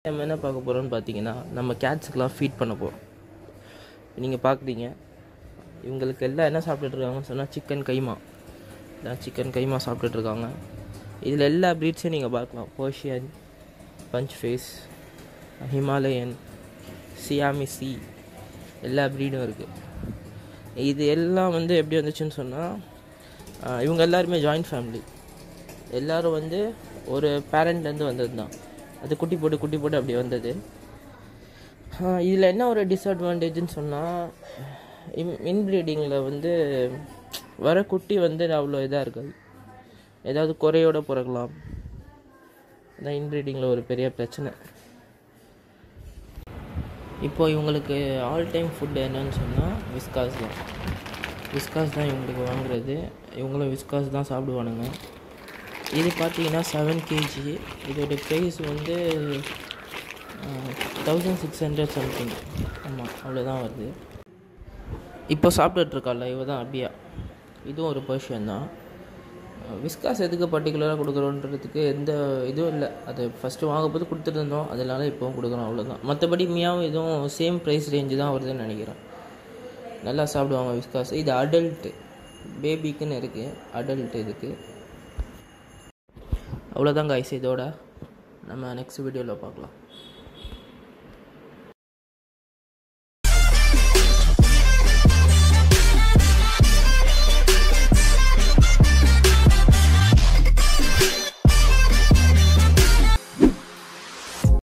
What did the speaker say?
நம்ம என்ன பார்க்க போகிறோம்னு பார்த்தீங்கன்னா நம்ம கேட்ஸுக்கெலாம் ஃபீட் பண்ண போகிறோம் நீங்கள் பார்க்குறீங்க இவங்களுக்கு எல்லாம் என்ன சாப்பிட்டுட்டு இருக்காங்கன்னு சொன்னால் சிக்கன் கைமா இதான் சிக்கன் கைமா சாப்பிட்டுட்டு இருக்காங்க இதில் எல்லா ப்ரீட்ஸையும் நீங்கள் பார்க்கலாம் Persian punch face Himalayan Siamese எல்லா ப்ரீடும் இருக்குது இது எல்லாம் வந்து எப்படி வந்துச்சுன்னு சொன்னால் இவங்க எல்லாருமே ஜாயிண்ட் ஃபேமிலி எல்லோரும் வந்து ஒரு பேரண்ட்லேருந்து வந்தது தான் அது குட்டி போட்டு குட்டி போட்டு அப்படி வந்தது இதில் என்ன ஒரு டிஸ்அட்வான்டேஜ்னு சொன்னால் இன் இன்ப்ரீடிங்கில் வந்து வர குட்டி வந்து அவ்வளோ இதாக இருக்காது ஏதாவது குறையோட பிறக்கலாம் அதான் இன்ப்ரீடிங்கில் ஒரு பெரிய பிரச்சனை இப்போ இவங்களுக்கு ஆல் டைம் ஃபுட் என்னன்னு சொன்னால் விஸ்காஸ் தான் விஸ்காஸ் தான் இவங்களுக்கு வாங்குறது இவங்களும் விஸ்காஸ் தான் சாப்பிடுவானுங்க இது பார்த்தீங்கன்னா செவன் கேஜி இதோட ப்ரைஸ் வந்து தௌசண்ட் சிக்ஸ் ஹண்ட்ரட் சம்திங் ஆமாம் அவ்வளோதான் வருது இப்போ சாப்பிட்டுட்ருக்கால இவ தான் அபியா இதுவும் ஒரு பர்ஷியன் தான் விஸ்காஸ் எதுக்கு பர்டிகுலராக கொடுக்குறோன்றதுக்கு எந்த இதுவும் இல்லை அது ஃபஸ்ட்டு வாங்கும்போது கொடுத்துட்டு இருந்தோம் அதனால இப்போவும் கொடுக்குறோம் அவ்வளோதான் மற்றபடி மியாவும் இதுவும் சேம் ப்ரைஸ் ரேஞ்சு தான் வருதுன்னு நினைக்கிறேன் நல்லா சாப்பிடுவாங்க விஸ்காஸ் இது அடல்ட்டு பேபிக்குன்னு இருக்குது அடல்ட் இதுக்கு அவ்வளோதான் கைஸ் இதோட நம்ம நெக்ஸ்ட் வீடியோவில் பார்க்கலாம்